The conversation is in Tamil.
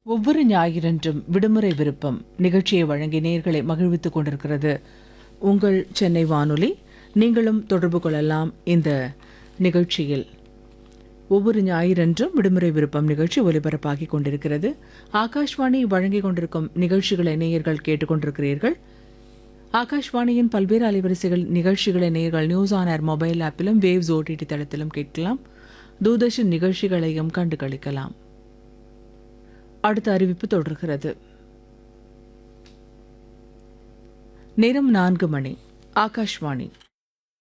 ஒவ்வொரு ஞாயிறன்றும் விடுமுறை விருப்பம் நிகழ்ச்சியை வழங்கி நேர்களை மகிழ்வித்துக் கொண்டிருக்கிறது உங்கள் சென்னை வானொலி நீங்களும் தொடர்பு கொள்ளலாம் இந்த நிகழ்ச்சியில் ஒவ்வொரு ஞாயிறன்றும் விடுமுறை விருப்பம் நிகழ்ச்சி ஒலிபரப்பாகி கொண்டிருக்கிறது ஆகாஷ்வாணி வழங்கிக் கொண்டிருக்கும் நிகழ்ச்சிகளை நேயர்கள் கேட்டுக்கொண்டிருக்கிறீர்கள் ஆகாஷ்வாணியின் பல்வேறு அலைவரிசைகள் நிகழ்ச்சிகளை நேயர்கள் நியூஸ் ஆன் ஏர் மொபைல் ஆப்பிலும் வேவ்ஸ் ஓடிடி தளத்திலும் கேட்கலாம் தூர்தர்ஷன் நிகழ்ச்சிகளையும் கண்டு களிக்கலாம் அடுத்த அறிவிப்பு தொடர்கிறது நேரம் நான்கு மணி ஆகாஷ்வாணி